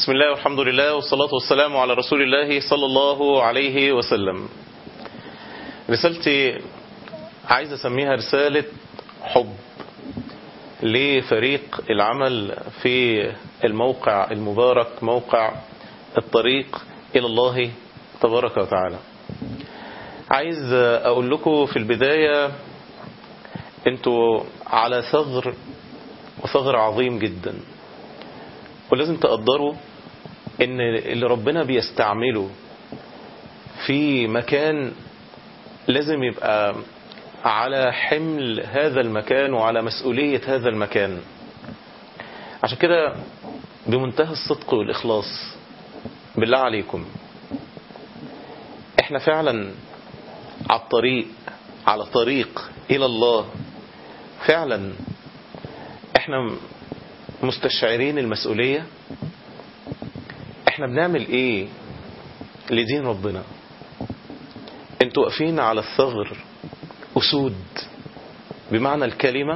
بسم الله والحمد لله والصلاة والسلام على رسول الله صلى الله عليه وسلم رسالتي عايز أسميها رسالة حب لفريق العمل في الموقع المبارك موقع الطريق إلى الله تبارك وتعالى عايز أقول لكم في البداية انتوا على ثغر وثغر عظيم جدا ولازم تقدروا ان اللي ربنا بيستعمله في مكان لازم يبقى على حمل هذا المكان وعلى مسؤولية هذا المكان عشان كده بمنتهى الصدق والإخلاص بالله عليكم احنا فعلا على الطريق على طريق إلى الله فعلا احنا مستشعرين المسؤولية احنا بنعمل ايه لدين ربنا انتوا واقفين على الثغر أسود بمعنى الكلمة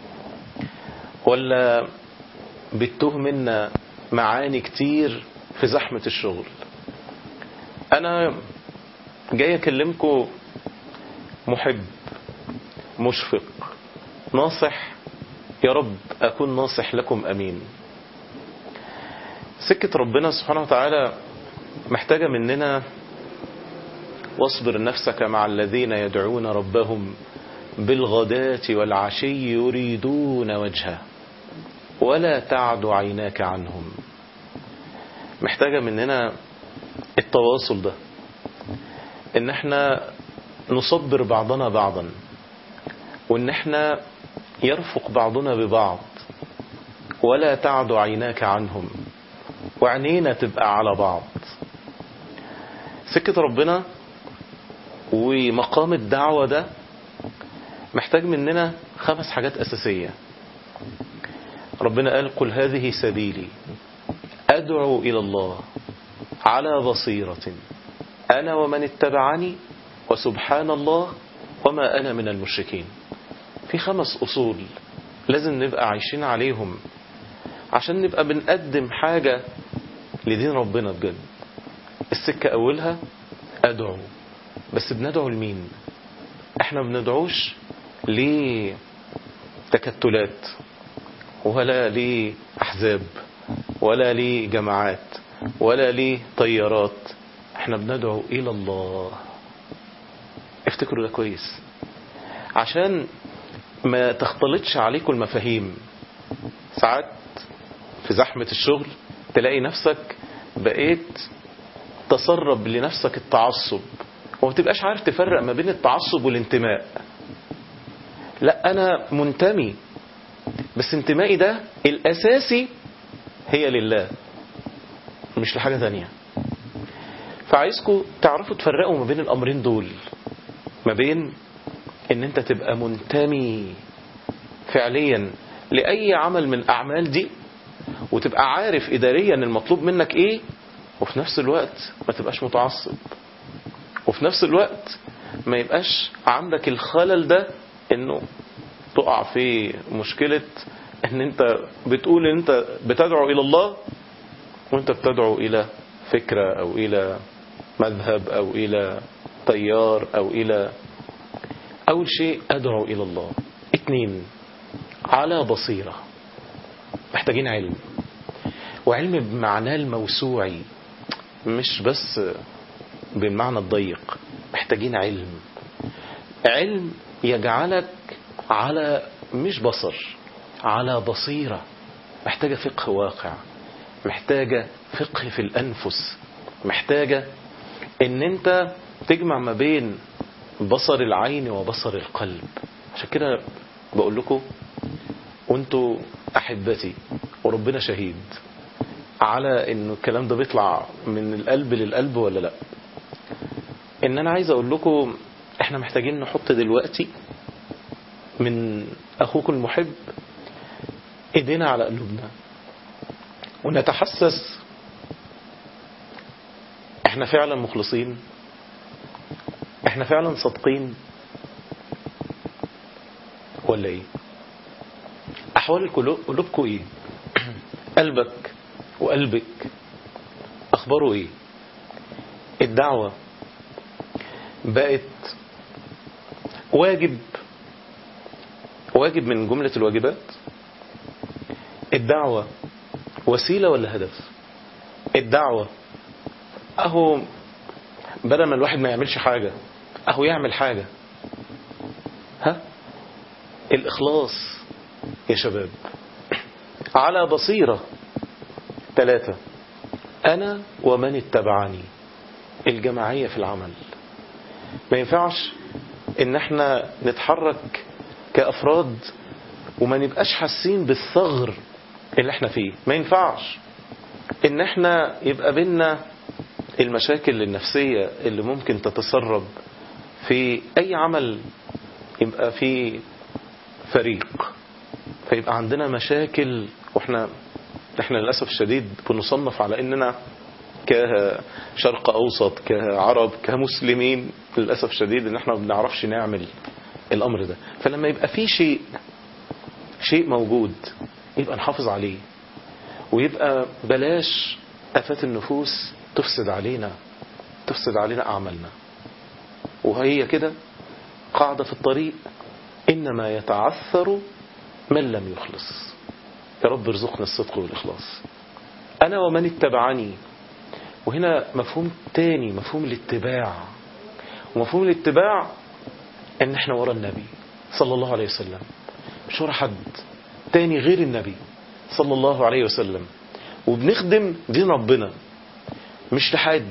ولا بتوه منا معاني كتير في زحمة الشغل أنا جاي أكلمكم محب مشفق ناصح يا رب أكون ناصح لكم أمين سكة ربنا سبحانه وتعالى محتاجة مننا واصبر نفسك مع الذين يدعون ربهم بالغداة والعشي يريدون وجهه ولا تعد عيناك عنهم محتاجة مننا التواصل ده ان احنا نصبر بعضنا بعضا وان احنا يرفق بعضنا ببعض ولا تعد عيناك عنهم وعينينا تبقى على بعض سكة ربنا ومقام الدعوة ده محتاج مننا خمس حاجات أساسية ربنا قال قل هذه سبيلي أدعو إلى الله على بصيرة أنا ومن اتبعني وسبحان الله وما أنا من المشركين في خمس أصول لازم نبقى عايشين عليهم عشان نبقى بنقدم حاجة لدين ربنا بجد السكة أولها أدعو بس بندعو لمين احنا بندعوش لتكتلات ولا لأحزاب ولا لجماعات ولا لطيارات احنا بندعو إلى الله افتكروا ده كويس عشان ما تختلطش عليكم المفاهيم ساعات في زحمة الشغل تلاقي نفسك بقيت تسرب لنفسك التعصب وما تبقاش عارف تفرق ما بين التعصب والانتماء لا أنا منتمي بس انتمائي ده الأساسي هي لله مش لحاجة ثانية فعايزكم تعرفوا تفرقوا ما بين الأمرين دول ما بين ان انت تبقى منتمي فعليا لأي عمل من الأعمال دي وتبقى عارف إداريا المطلوب منك إيه وفي نفس الوقت ما تبقاش متعصب وفي نفس الوقت ما يبقاش عندك الخلل ده انه تقع في مشكلة ان انت بتقول ان انت بتدعو الى الله وانت بتدعو الى فكرة او الى مذهب او الى تيار او الى اول شيء ادعو الى الله اتنين على بصيرة محتاجين علم وعلم بمعناه الموسوعي مش بس بالمعنى الضيق محتاجين علم علم يجعلك على مش بصر على بصيرة محتاجة فقه واقع محتاجة فقه في الأنفس محتاجة ان انت تجمع ما بين بصر العين وبصر القلب عشان كده بقول لكم وانتوا احبتي وربنا شهيد على ان الكلام ده بيطلع من القلب للقلب ولا لا ان انا عايز اقول لكم احنا محتاجين نحط دلوقتي من اخوكم المحب ايدينا على قلوبنا ونتحسس احنا فعلا مخلصين احنا فعلا صادقين ولا ايه احوال القلوب قلوبكم ايه قلبك وقلبك أخباره إيه الدعوة بقت واجب واجب من جملة الواجبات الدعوة وسيلة ولا هدف الدعوة أهو بدل ما الواحد ما يعملش حاجة أهو يعمل حاجة ها الإخلاص يا شباب على بصيرة ثلاثة أنا ومن اتبعني الجماعية في العمل ما ينفعش ان احنا نتحرك كأفراد وما نبقاش حاسين بالثغر اللي احنا فيه ما ينفعش ان احنا يبقى بينا المشاكل النفسية اللي ممكن تتسرب في اي عمل يبقى في فريق فيبقى عندنا مشاكل واحنا احنا للأسف الشديد بنصنف على اننا كشرق اوسط كعرب كمسلمين للأسف الشديد ان احنا ما بنعرفش نعمل الامر ده فلما يبقى في شيء شيء موجود يبقى نحافظ عليه ويبقى بلاش افات النفوس تفسد علينا تفسد علينا اعمالنا وهي كده قاعدة في الطريق انما يتعثر من لم يخلص يا رب ارزقنا الصدق والإخلاص أنا ومن اتبعني وهنا مفهوم تاني مفهوم الاتباع ومفهوم الاتباع ان احنا ورا النبي صلى الله عليه وسلم مش ورا حد تاني غير النبي صلى الله عليه وسلم وبنخدم دين ربنا مش لحد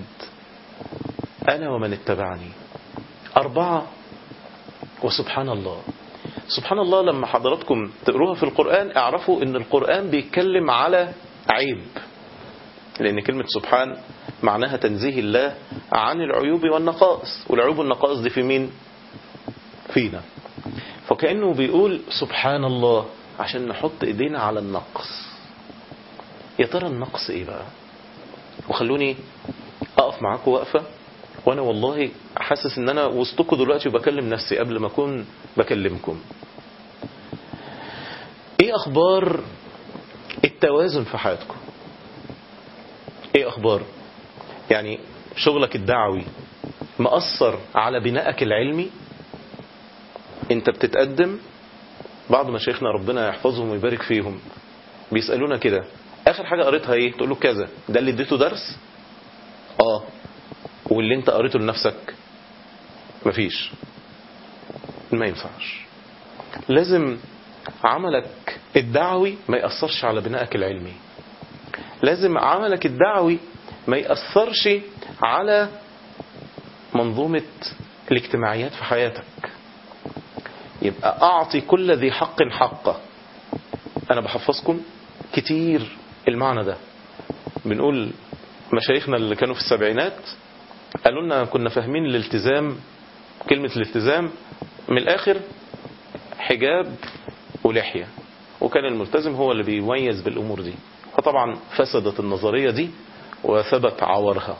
أنا ومن اتبعني أربعة وسبحان الله سبحان الله لما حضراتكم تقروها في القرآن اعرفوا ان القرآن بيتكلم على عيب لأن كلمة سبحان معناها تنزيه الله عن العيوب والنقائص والعيوب والنقائص دي في مين فينا فكأنه بيقول سبحان الله عشان نحط ايدينا على النقص يا ترى النقص ايه بقى وخلوني اقف معاكم وقفة وانا والله حاسس ان انا وسطكم دلوقتي وبكلم نفسي قبل ما اكون بكلمكم ايه اخبار التوازن في حياتكم ايه اخبار يعني شغلك الدعوي مأثر على بنائك العلمي انت بتتقدم بعض مشايخنا ربنا يحفظهم ويبارك فيهم بيسألونا كده اخر حاجة قريتها ايه تقول له كذا ده اللي اديته درس اه واللي انت قريته لنفسك مفيش ما ينفعش لازم عملك الدعوي ما يأثرش على بنائك العلمي لازم عملك الدعوي ما يأثرش على منظومة الاجتماعيات في حياتك يبقى أعطي كل ذي حق حقه أنا بحفظكم كتير المعنى ده بنقول مشايخنا اللي كانوا في السبعينات قالوا لنا كنا فاهمين الالتزام كلمة الالتزام من الآخر حجاب ولحية وكان الملتزم هو اللي بيميز بالأمور دي فطبعا فسدت النظرية دي وثبت عورها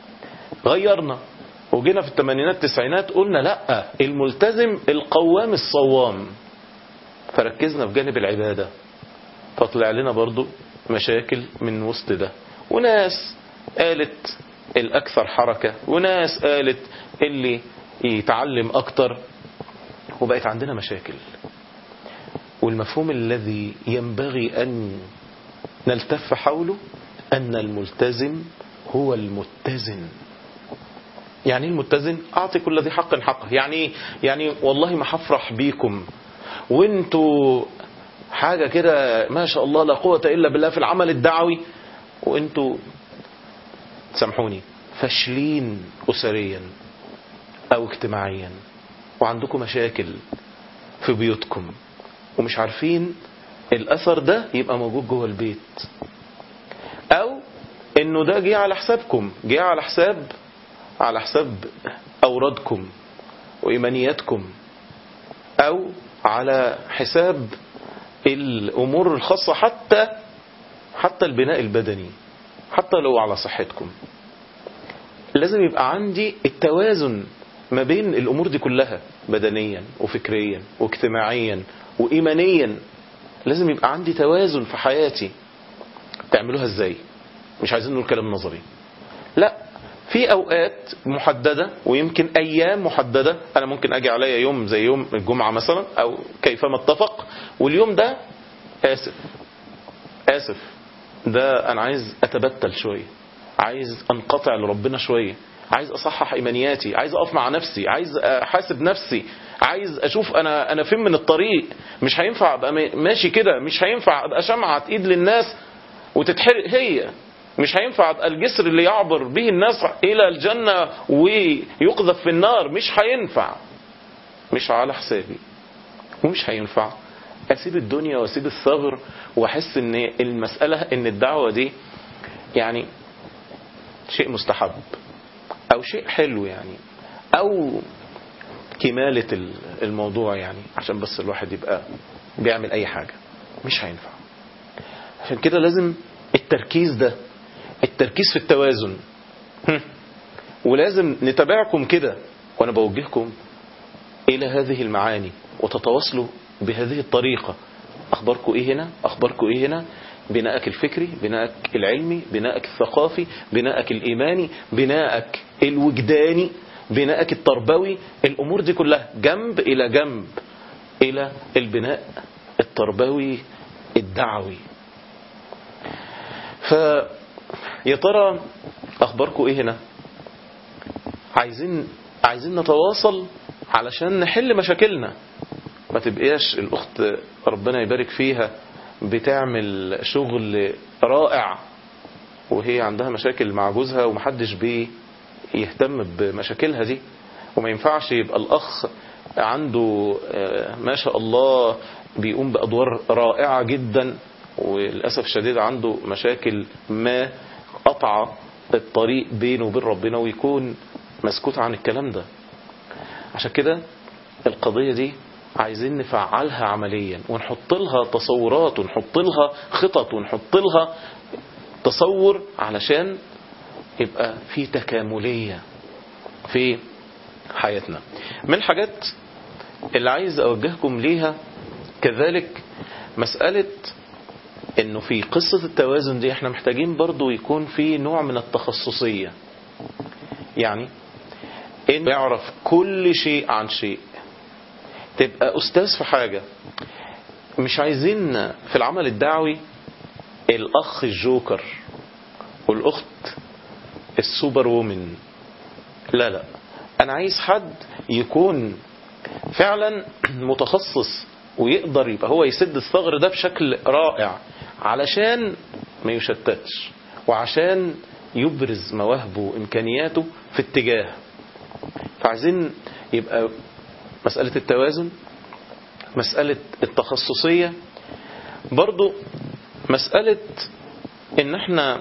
غيرنا وجينا في الثمانينات التسعينات قلنا لا الملتزم القوام الصوام فركزنا في جانب العبادة فطلع لنا برضو مشاكل من وسط ده وناس قالت الأكثر حركة وناس قالت اللي يتعلم أكتر وبقت عندنا مشاكل والمفهوم الذي ينبغي أن نلتف حوله أن الملتزم هو المتزن يعني ايه المتزن أعطي كل ذي حق حقه يعني يعني والله ما هفرح بيكم وانتوا حاجة كده ما شاء الله لا قوة إلا بالله في العمل الدعوي وانتوا سامحوني فاشلين أسريا أو اجتماعيا وعندكم مشاكل في بيوتكم ومش عارفين الأثر ده يبقى موجود جوه البيت أو إنه ده جه على حسابكم جه على حساب على حساب أورادكم وإيمانياتكم أو على حساب الأمور الخاصة حتى حتى البناء البدني حتى لو على صحتكم لازم يبقى عندي التوازن ما بين الأمور دي كلها بدنيا وفكريا واجتماعيا وإيمانيا لازم يبقى عندي توازن في حياتي تعملوها ازاي مش عايزين نقول كلام نظري لا في اوقات محدده ويمكن ايام محدده انا ممكن اجي عليا يوم زي يوم الجمعه مثلا او كيفما اتفق واليوم ده اسف اسف ده انا عايز اتبتل شويه عايز انقطع لربنا شويه عايز اصحح ايمانياتي عايز اقف مع نفسي عايز احاسب نفسي عايز اشوف انا انا فين من الطريق مش هينفع ابقى ماشي كده مش هينفع ابقى شمعة ايد للناس وتتحرق هي مش هينفع ابقى الجسر اللي يعبر به الناس الى الجنة ويقذف في النار مش هينفع مش على حسابي ومش هينفع اسيب الدنيا واسيب الثغر واحس ان المسألة ان الدعوة دي يعني شيء مستحب او شيء حلو يعني او كمالة الموضوع يعني عشان بس الواحد يبقى بيعمل اي حاجة مش هينفع عشان كده لازم التركيز ده التركيز في التوازن ولازم نتابعكم كده وانا بوجهكم الى هذه المعاني وتتواصلوا بهذه الطريقة اخباركم ايه هنا اخباركم ايه هنا بناءك الفكري بناءك العلمي بناءك الثقافي بناءك الإيماني بناءك الوجداني بناءك التربوي الأمور دي كلها جنب إلى جنب إلى البناء التربوي الدعوي فيا ترى أخباركم إيه هنا عايزين عايزين نتواصل علشان نحل مشاكلنا ما تبقاش الأخت ربنا يبارك فيها بتعمل شغل رائع وهي عندها مشاكل مع جوزها ومحدش بيهتم بمشاكلها دي وما ينفعش يبقى الأخ عنده ما شاء الله بيقوم بأدوار رائعة جدا وللأسف الشديد عنده مشاكل ما قطع الطريق بينه وبين ربنا ويكون مسكوت عن الكلام ده عشان كده القضية دي عايزين نفعلها عمليا ونحط لها تصورات ونحط لها خطط ونحط لها تصور علشان يبقى في تكاملية في حياتنا من الحاجات اللي عايز أوجهكم ليها كذلك مسألة انه في قصة التوازن دي احنا محتاجين برضو يكون في نوع من التخصصية يعني انه يعرف كل شيء عن شيء تبقى أستاذ في حاجة مش عايزين في العمل الدعوي الأخ الجوكر والأخت السوبر وومن لا لا أنا عايز حد يكون فعلا متخصص ويقدر يبقى هو يسد الثغر ده بشكل رائع علشان ما يشتتش وعشان يبرز مواهبه وإمكانياته في اتجاه فعايزين يبقى مسألة التوازن مسألة التخصصية برضو مسألة ان احنا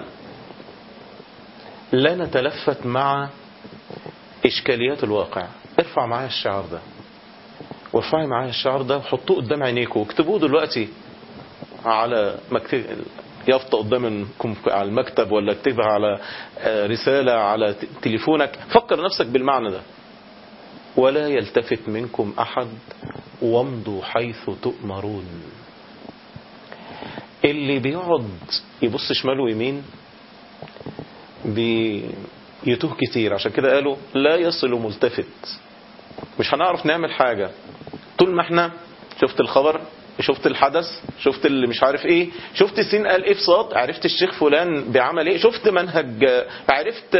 لا نتلفت مع اشكاليات الواقع ارفع معايا الشعار ده وارفعي معايا الشعار ده وحطوه قدام عينيكم واكتبوه دلوقتي على مكتب يافطة قدامكم على المكتب ولا اكتبها على رسالة على تليفونك فكر نفسك بالمعنى ده ولا يلتفت منكم أحد وامضوا حيث تؤمرون اللي بيقعد يبص شمال ويمين بيتوه كتير عشان كده قالوا لا يصل ملتفت مش هنعرف نعمل حاجة طول ما احنا شفت الخبر شفت الحدث شفت اللي مش عارف ايه شفت السين قال ايه في صاد عرفت الشيخ فلان بيعمل ايه شفت منهج عرفت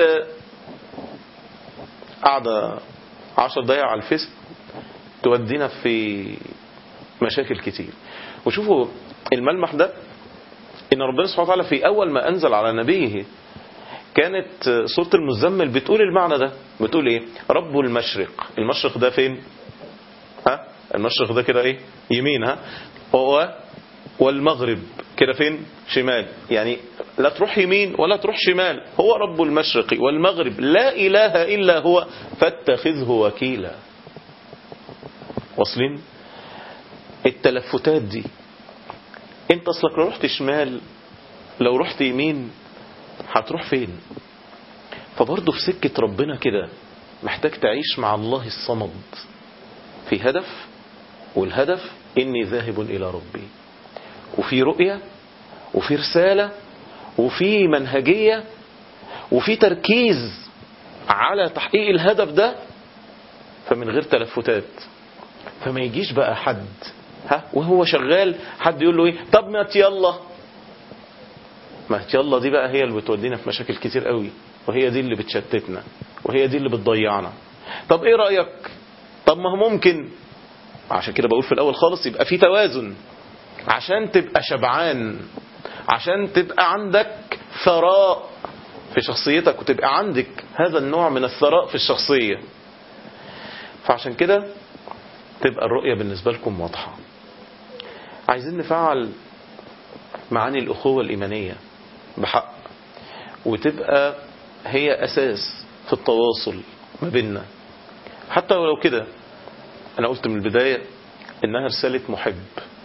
قاعدة عشر دقايق على الفيس تودينا في مشاكل كتير وشوفوا الملمح ده ان ربنا سبحانه وتعالى في اول ما انزل على نبيه كانت سورة المزمل بتقول المعنى ده بتقول ايه رب المشرق المشرق ده فين ها المشرق ده كده ايه يمين ها هو والمغرب كده فين شمال يعني لا تروح يمين ولا تروح شمال هو رب المشرق والمغرب لا إله إلا هو فاتخذه وكيلا واصلين التلفتات دي انت اصلك لو رحت شمال لو رحت يمين هتروح فين فبرضه في سكة ربنا كده محتاج تعيش مع الله الصمد في هدف والهدف إني ذاهب إلى ربي وفي رؤية وفي رسالة وفي منهجية وفي تركيز على تحقيق الهدف ده فمن غير تلفتات فما يجيش بقى حد ها وهو شغال حد يقول له ايه طب ما يلا ما يلا دي بقى هي اللي بتودينا في مشاكل كتير قوي وهي دي اللي بتشتتنا وهي دي اللي بتضيعنا طب ايه رأيك طب ما هو ممكن عشان كده بقول في الاول خالص يبقى في توازن عشان تبقى شبعان عشان تبقى عندك ثراء في شخصيتك وتبقى عندك هذا النوع من الثراء في الشخصية فعشان كده تبقى الرؤية بالنسبة لكم واضحة عايزين نفعل معاني الأخوة الإيمانية بحق وتبقى هي أساس في التواصل ما بيننا حتى ولو كده أنا قلت من البداية إنها رسالة محب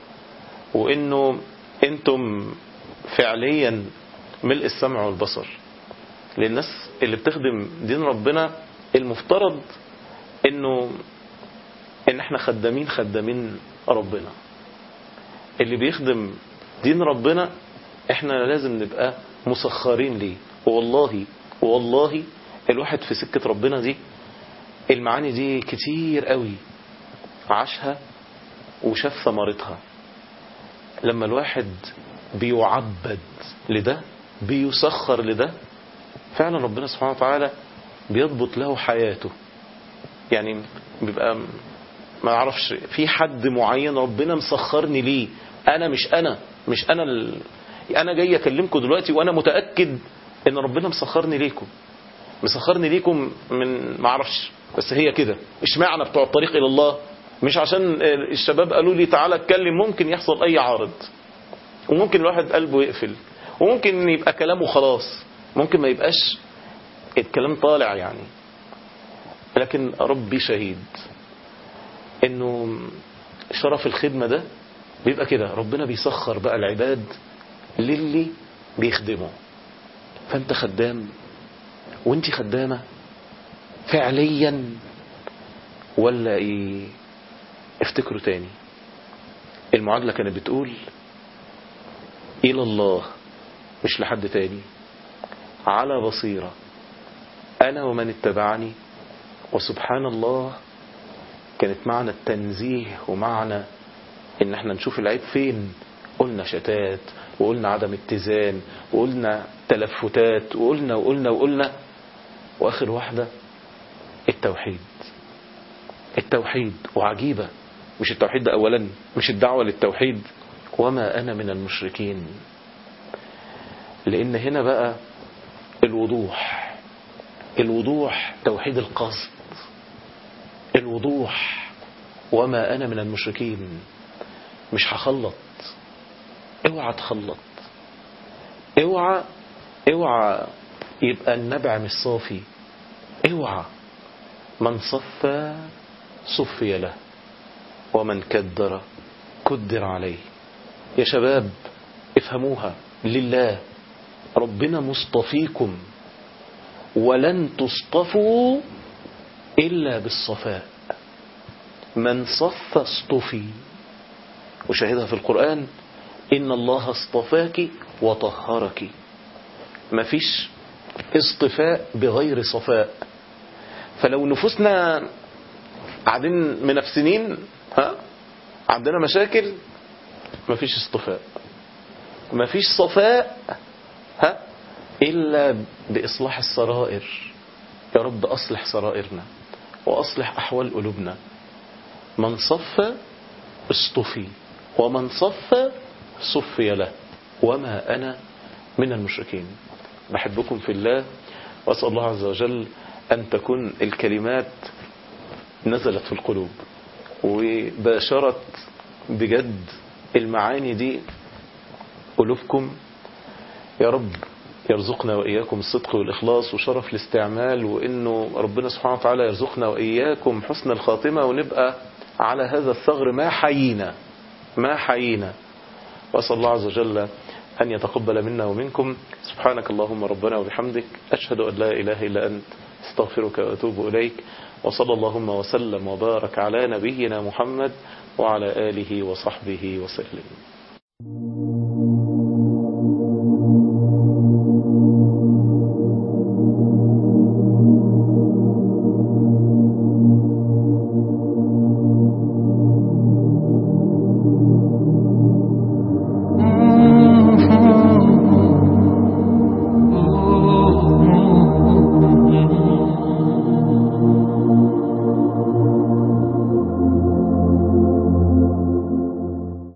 وإنه أنتم فعليا ملء السمع والبصر للناس اللي بتخدم دين ربنا المفترض إنه إن إحنا خدامين خدامين ربنا اللي بيخدم دين ربنا إحنا لازم نبقى مسخرين ليه والله والله الواحد في سكة ربنا دي المعاني دي كتير قوي عاشها وشاف ثمرتها لما الواحد بيعبد لده بيسخر لده فعلا ربنا سبحانه وتعالى بيضبط له حياته يعني بيبقى ما اعرفش في حد معين ربنا مسخرني ليه انا مش انا مش انا ال... انا جاي اكلمكم دلوقتي وانا متاكد ان ربنا مسخرني ليكم مسخرني ليكم من ما اعرفش بس هي كده اشمعنى بتوع الطريق الى الله مش عشان الشباب قالوا لي تعالى اتكلم ممكن يحصل اي عارض وممكن الواحد قلبه يقفل وممكن يبقى كلامه خلاص ممكن ما يبقاش الكلام طالع يعني لكن ربي شهيد انه شرف الخدمة ده بيبقى كده ربنا بيسخر بقى العباد للي بيخدمه فانت خدام وانت خدامة فعليا ولا ايه افتكروا تاني المعادلة كانت بتقول الى الله مش لحد تاني على بصيرة انا ومن اتبعني وسبحان الله كانت معنى التنزيه ومعنى ان احنا نشوف العيب فين قلنا شتات وقلنا عدم اتزان وقلنا تلفتات وقلنا وقلنا وقلنا واخر واحدة التوحيد التوحيد وعجيبة مش التوحيد ده اولا مش الدعوة للتوحيد وما انا من المشركين لان هنا بقى الوضوح الوضوح توحيد القصد الوضوح وما انا من المشركين مش هخلط اوعى تخلط اوعى اوعى يبقى النبع مش صافي اوعى من صفى صفي له ومن كدر كدر عليه يا شباب افهموها لله ربنا مصطفيكم ولن تصطفوا إلا بالصفاء من صف اصطفي وشاهدها في القرآن إن الله اصطفاك وطهرك مفيش اصطفاء بغير صفاء فلو نفوسنا قاعدين منافسين ها عندنا مشاكل مفيش اصطفاء مفيش صفاء ها إلا بإصلاح السرائر يا رب أصلح سرائرنا وأصلح أحوال قلوبنا من صف اصطفي ومن صف صفي له وما أنا من المشركين بحبكم في الله وأسأل الله عز وجل أن تكون الكلمات نزلت في القلوب وباشرت بجد المعاني دي قلوبكم يا رب يرزقنا وإياكم الصدق والإخلاص وشرف الاستعمال وإنه ربنا سبحانه وتعالى يرزقنا وإياكم حسن الخاتمة ونبقى على هذا الثغر ما حيينا ما حيينا وأسأل الله عز وجل أن يتقبل منا ومنكم سبحانك اللهم ربنا وبحمدك أشهد أن لا إله إلا أنت استغفرك وأتوب إليك وصلى اللهم وسلم وبارك على نبينا محمد وعلى آله وصحبه وسلم